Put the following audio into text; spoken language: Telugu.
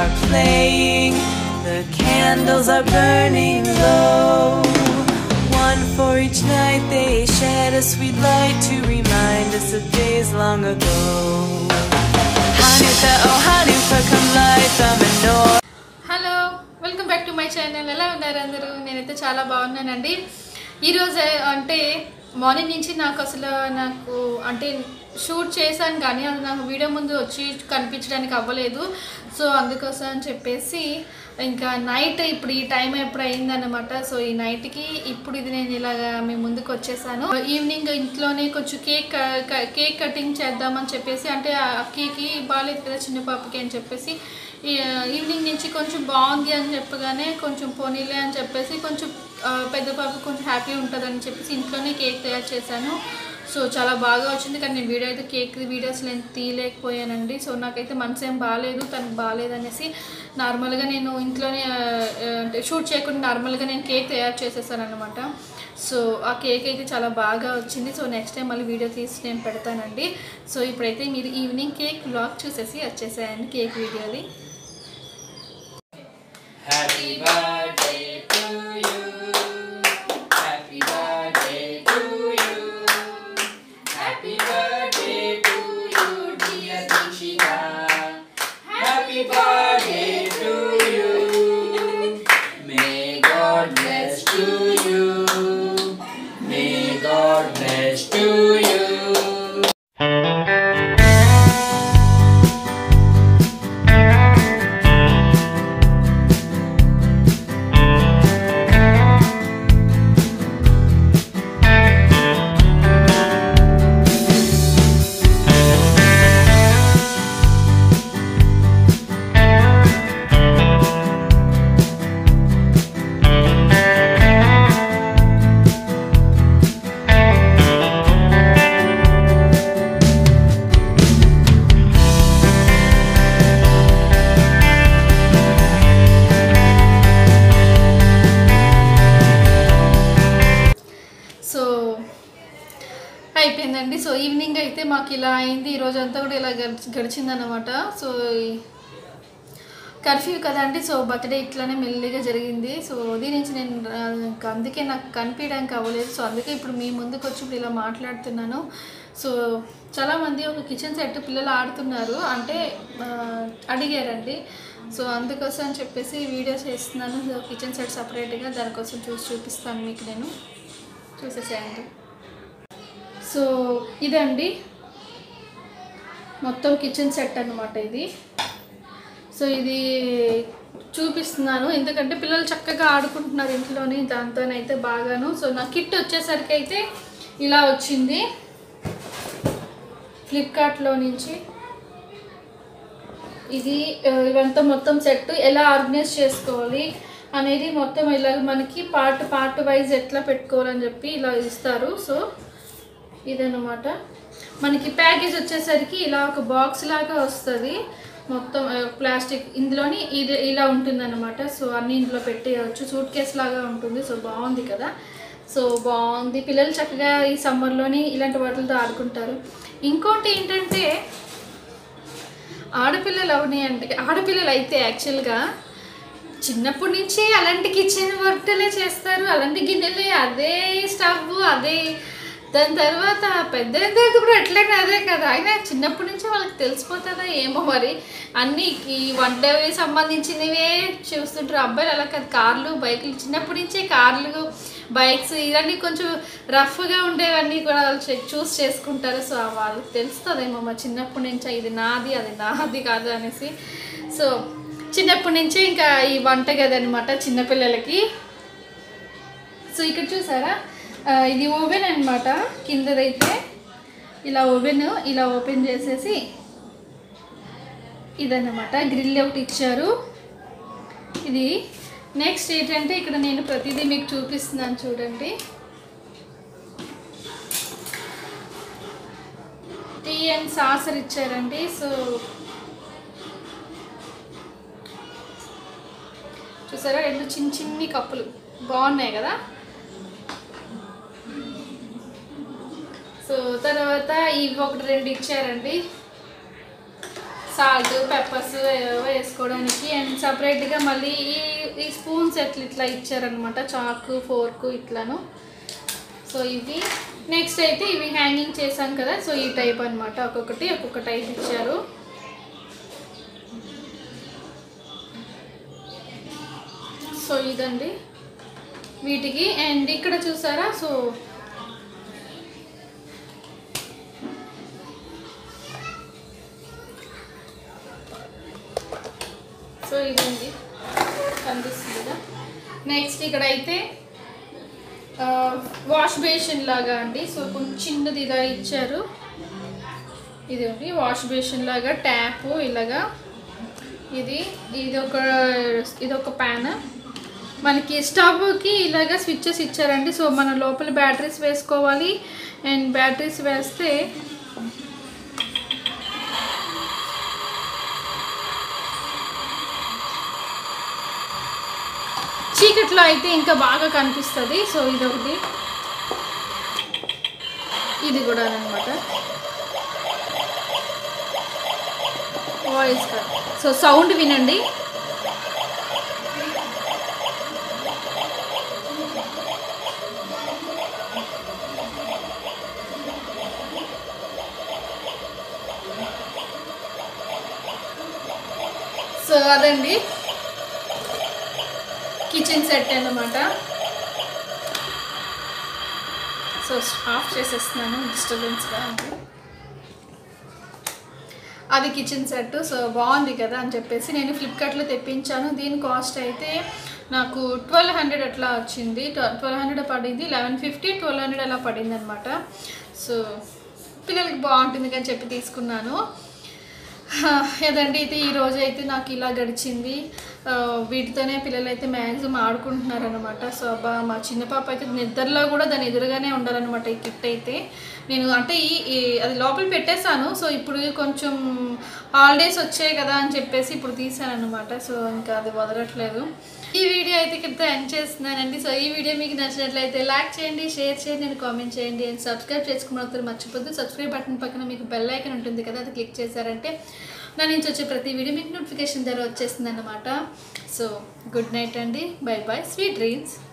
are playing, the candles are burning low. One for each night they shed a sweet light to remind us of days long ago. Hanukkah, oh Hanukkah, come light the menorah. Hello welcome back to my channel ఎలా ఉన్నారు అందరూ నేనైతే చాలా బాగున్నానండి ఈరోజు అంటే మార్నింగ్ నుంచి నాకు అసలు నాకు అంటే షూట్ చేశాను కానీ అది నాకు వీడియో ముందు వచ్చి కనిపించడానికి అవ్వలేదు సో అందుకోసం అని చెప్పేసి ఇంకా నైట్ ఇప్పుడు ఈ టైం ఎప్పుడు అయిందన్నమాట సో ఈ నైట్కి ఇప్పుడు ఇది నేను ఇలాగా మీ ముందుకు వచ్చేసాను ఈవినింగ్ ఇంట్లోనే కొంచెం కేక్ కేక్ కటింగ్ చేద్దామని చెప్పేసి అంటే ఆ కేక్కి బాగాలేదు కదా చిన్న పాపకి అని చెప్పేసి ఈ ఈవినింగ్ నుంచి కొంచెం బాగుంది అని చెప్పగానే కొంచెం పోనీలే అని చెప్పేసి కొంచెం ఆ, పెద్ద పాప కొంచెం హ్యాపీ ఉంటుందని చెప్పేసి ఇంట్లోనే కేక్ తయారు చేశాను సో చాలా బాగా వచ్చింది కానీ నేను వీడియో అయితే కేక్ వీడియోస్ నేను తీయలేకపోయానండి సో నాకైతే మనసు ఏం బాగాలేదు తనకు బాగాలేదు అనేసి నార్మల్గా నేను ఇంట్లోనే ఆ, ఆ, అంటే షూట్ చేయకుండా నార్మల్గా నేను కేక్ తయారు చేసేసాను అనమాట సో ఆ కేక్ అయితే చాలా బాగా వచ్చింది సో నెక్స్ట్ టైం మళ్ళీ వీడియో తీసి నేను పెడతానండి సో ఇప్పుడైతే మీరు ఈవినింగ్ కేక్ బ్లాగ్ చూసేసి వచ్చేసాయండి కేక్ వీడియోది Happy birthday to you. Happy birthday to you. Happy birthday to you, dear Dikshita. Happy birthday to you. May God bless to you. May God bless to you. So అయిపోయిందండి సో ఈవినింగ్ అయితే మాకు ఇలా అయింది ఈ రోజు అంతా కూడా ఇలా గడిచి గడిచిందనమాట సో కర్ఫ్యూ కదండి సో బర్త్డే ఇట్లానే మెల్లిగా జరిగింది సో దీని నుంచి నేను ఆ, ఇంకా అందుకే నాకు కనిపించడానికి అవ్వలేదు సో అందుకే ఇప్పుడు మీ ముందుకు వచ్చి ఇప్పుడు ఇలా మాట్లాడుతున్నాను సో చాలామంది ఒక కిచెన్ సెట్ పిల్లలు ఆడుతున్నారు అంటే ఆ, అడిగారండి సో అందుకోసం అని చెప్పేసి వీడియోస్ చేస్తున్నాను సో కిచెన్ సెట్ సపరేట్గా దానికోసం చూసి చూపిస్తాను మీకు నేను చూసేసేయండి సో ఇదండి మొత్తం కిచెన్ సెట్ అన్నమాట ఇది సో ఇది చూపిస్తున్నాను ఎందుకంటే పిల్లలు చక్కగా ఆడుకుంటున్నారు ఇంట్లోని దాంతోనైతే బాగాను సో నా కిట్ వచ్చేసరికి అయితే ఇలా వచ్చింది ఫ్లిప్కార్ట్లో నుంచి ఇది ఆ, ఇవంతా మొత్తం సెట్ ఎలా ఆర్గనైజ్ చేసుకోవాలి అనేది మొత్తం ఇలా మనకి పార్ట్ పార్ట్ వైజ్ ఎట్లా పెట్టుకోవాలని చెప్పి ఇలా ఇస్తారు సో ఇదన్నమాట మనకి ప్యాకేజ్ వచ్చేసరికి ఇలా ఒక బాక్స్ లాగా వస్తుంది మొత్తం ఆ, ప్లాస్టిక్ ఇందులోని ఇది ఇలా ఉంటుందన్నమాట సో అన్ని ఇందులో పెట్టేయచ్చు సూట్ కేస్ లాగా ఉంటుంది సో బాగుంది కదా సో బాగుంది పిల్లలు చక్కగా ఈ సమ్మర్లోని ఇలాంటి వాటితో ఆడుకుంటారు ఇంకోటి ఏంటంటే ఆడపిల్లలు అవని అంటే ఆడపిల్లలు అయితే యాక్చువల్గా చిన్నప్పటి నుంచి అలాంటి కిచెన్ వంటలే చేస్తారు అలాంటి గిన్నెలే అదే స్టవ్ అదే దాని తర్వాత పెద్ద దగ్గర కూడా ఎట్లయినా అదే కదా అయినా చిన్నప్పటి నుంచి వాళ్ళకి తెలిసిపోతుందా ఏమో మరి అన్నీ ఈ వంటవి సంబంధించినవే చూస్తుంటారు అబ్బాయిలు అలా కాదు కార్లు బైకులు చిన్నప్పటి నుంచే కార్లు బైక్స్ ఇవన్నీ కొంచెం రఫ్గా ఉండేవన్నీ కూడా వాళ్ళు చెక్ చూస్ చేసుకుంటారు సో వాళ్ళకి తెలుస్తుందేమో మా చిన్నప్పటి నుంచే ఇది నాది అది నాది కాదు అనేసి సో చిన్నప్పటి నుంచే ఇంకా ఈ వంట గది అనమాట చిన్నపిల్లలకి సో ఇక్కడ చూసారా ఆ, ఇది ఓవెన్ అనమాట కిందదైతే ఇలా ఓవెన్ ఇలా ఓపెన్ చేసేసి ఇదన్నమాట గ్రిల్ ఒకటి ఇచ్చారు ఇది నెక్స్ట్ ఏంటంటే ఇక్కడ నేను ప్రతిదీ మీకు చూపిస్తున్నాను చూడండి టీ అండ్ సాసర్ ఇచ్చారండి సో చూసారా రెండు చిన్న చిన్ని కప్పులు బాగున్నాయి కదా సో తర్వాత ఇవి ఒకటి రెండు ఇచ్చారండి సాల్ట్ పెప్పర్స్ వేసుకోవడానికి అండ్ సపరేట్గా మళ్ళీ ఈ ఈ స్పూన్స్ ఎట్లా ఇట్లా ఇచ్చారనమాట చాకు ఫోర్కు ఇట్లాను సో ఇవి నెక్స్ట్ అయితే ఇవి హ్యాంగింగ్ చేశాం కదా సో ఈ టైప్ అన్నమాట ఒక్కొక్కటి ఒక్కొక్క టైప్ ఇచ్చారు సో ఇదండి వీటికి అండ్ ఇక్కడ చూసారా సో సో ఇదండి కనిపిస్తుంది కదా నెక్స్ట్ ఇక్కడ అయితే వాష్ బేసిన్ లాగా అండి సో కొంచెం చిన్నది ఇలా ఇచ్చారు ఇది ఒకటి వాష్ బేసిన్ లాగా ట్యాప్ ఇలాగా ఇది ఇది ఒక ఇది ఒక ప్యాన్ మనకి స్టవ్కి ఇలాగా స్విచ్చెస్ ఇచ్చారండి సో మన లోపల బ్యాటరీస్ వేసుకోవాలి అండ్ బ్యాటరీస్ వేస్తే చీకట్లో అయితే ఇంకా బాగా కనిపిస్తుంది సో ఇది ఒకటి ఇది కూడా అనమాట వాయిస్ సో సౌండ్ వినండి సో అదండి కిచెన్ సెట్ అన్నమాట సో ఆఫ్ చేసేస్తున్నాను డిస్టర్బెన్స్గా ఉంది అది కిచెన్ సెట్ సో బాగుంది కదా అని చెప్పేసి నేను ఫ్లిప్కార్ట్లో తెప్పించాను దీని కాస్ట్ అయితే నాకు ట్వెల్వ్ హండ్రెడ్ అట్లా వచ్చింది ట్వెల్వ్ హండ్రెడ్ పడింది లెవెన్ ఫిఫ్టీ ట్వెల్వ్ హండ్రెడ్ అలా పడింది అనమాట సో పిల్లలకి బాగుంటుంది అని చెప్పి తీసుకున్నాను ఏదండి అయితే ఈ రోజు అయితే నాకు ఇలా గడిచింది ఆ, వీటితోనే పిల్లలు అయితే మ్యాక్సిమం ఆడుకుంటున్నారు అనమాట సో అబ్బా మా చిన్న పాప అయితే నిద్రలో కూడా దాని ఎదురుగానే ఉండాలన్నమాట ఈ కిట్ అయితే నేను అంటే ఈ ఈ- అది లోపల పెట్టేశాను సో ఇప్పుడు కొంచెం హాలిడేస్ వచ్చాయి కదా అని చెప్పేసి ఇప్పుడు తీసాను అనమాట సో ఇంకా అది వదలట్లేదు ఈ వీడియో అయితే ఇక్కడ ఎండ్ చేస్తున్నానండి సో ఈ వీడియో మీకు నచ్చినట్లయితే లైక్ చేయండి షేర్ చేయండి నేను కామెంట్ చేయండి అండ్ సబ్స్క్రైబ్ చేసుకున్న మర్చిపోద్దు సబ్స్క్రైబ్ బటన్ పక్కన మీకు బెల్ ఐకన్ ఉంటుంది కదా అది క్లిక్ చేశారంటే నా నుంచి వచ్చే ప్రతి వీడియో మీకు నోటిఫికేషన్ ద్వారా వచ్చేస్తుంది అనమాట సో గుడ్ నైట్ అండి బై బై స్వీట్ డ్రీమ్స్